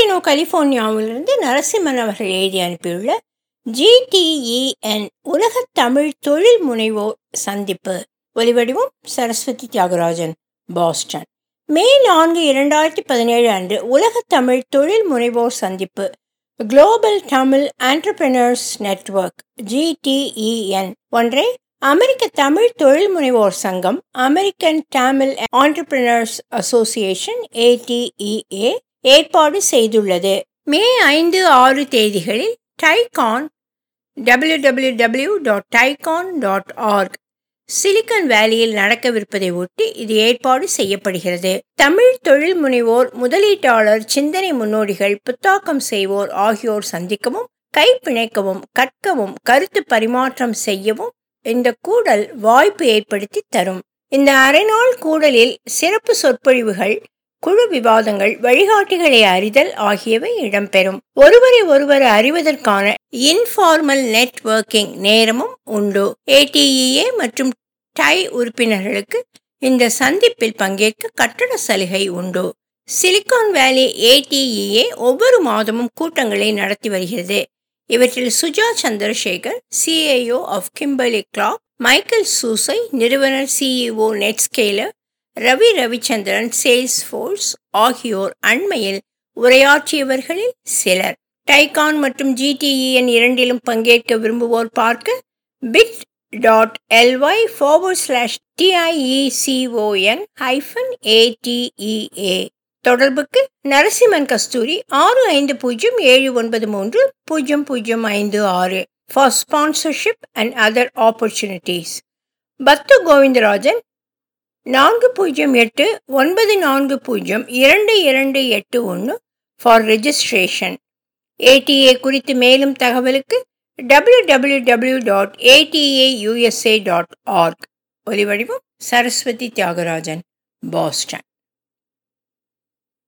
குப்பரேனோ கலிபோர்னியாவிலிருந்து நரசிம்மன் அவர்கள் எழுதி அனுப்பியுள்ள ஜிடிஇஎன் உலக தமிழ் தொழில் முனைவோர் சந்திப்பு ஒலிவடிவம் சரஸ்வதி தியாகராஜன் பாஸ்டன் மே நான்கு இரண்டாயிரத்தி பதினேழு அன்று உலக தமிழ் தொழில் முனைவோர் சந்திப்பு global Tamil entrepreneurs network GTEN ஒன்றை அமெரிக்க தமிழ் தொழில் முனைவோர் சங்கம் American Tamil entrepreneurs association ATEA ஏற்பாடு செய்துள்ளது மே ஐந்து ஆறு தேதிகளில் TiEcon W W W dot TiEcon dot org Silicon வேலியில் நடக்கவிருப்பதை ஒட்டி இது ஏற்பாடு செய்யப்படுகிறது தமிழ் தொழில் முனைவோர் முதலீட்டாளர் சிந்தனை முன்னோடிகள் புத்தாக்கம் செய்வோர் ஆகியோர் சந்திக்கவும் கைப்பிணைக்கவும் கற்கவும் கருத்து பரிமாற்றம் செய்யவும் இந்த கூடல் வாய்ப்பு ஏற்படுத்தி தரும் இந்த அரைநாள் கூடலில் சிறப்பு சொற்பொழிவுகள் குழு விவாதங்கள் வழிகாட்டிகளை அறிதல் ஆகியவை இடம்பெறும் ஒருவரை ஒருவர் அறிவதற்கான இன்ஃபார்மல் நெட்வொர்க்கிங் நேரமும் உண்டு ஏடிஇஏ மற்றும் டை உறுப்பினர்களுக்கு இந்த சந்திப்பில் பங்கேற்க கட்டண சலுகை உண்டு சிலிகான் வேலி ஏடிஇஏ ஒவ்வொரு மாதமும் கூட்டங்களை நடத்தி வருகிறது இவற்றில் Suja Chandrasekhar CAO of Kimberly Clark Michael Soosai நிறுவனர் CEO NetScaler Ravi Ravichandran Salesforce ஆகியோர் அண்மையில் உரையாற்றியவர்களில் சிலர் டைகான் மற்றும் ஜிடிஇஎன் இரண்டிலும் பங்கேற்க விரும்புவோர் பார்க்க bit dot LY forward slash TIECON hyphen ATEA தொடர்புக்கு நரசிம்மன் கஸ்தூரி ஆறு ஐந்து பூஜ்ஜியம் ஏழு ஒன்பது மூன்று பூஜ்ஜியம் பூஜ்ஜியம் ஐந்து ஆறு for sponsorship and other opportunities பத்து கோவிந்தராஜன் நான்கு பூஜ்ஜியம் எட்டு ஒன்பது நான்கு பூஜ்ஜியம் இரண்டு இரண்டு எட்டு ஒன்று ஃபார் ரெஜிஸ்ட்ரேஷன் ஏடிஏ குறித்து மேலும் தகவலுக்கு W W W dot ATA USA dot org ஒலிவடிவம் சரஸ்வதி தியாகராஜன் பாஸ்டன்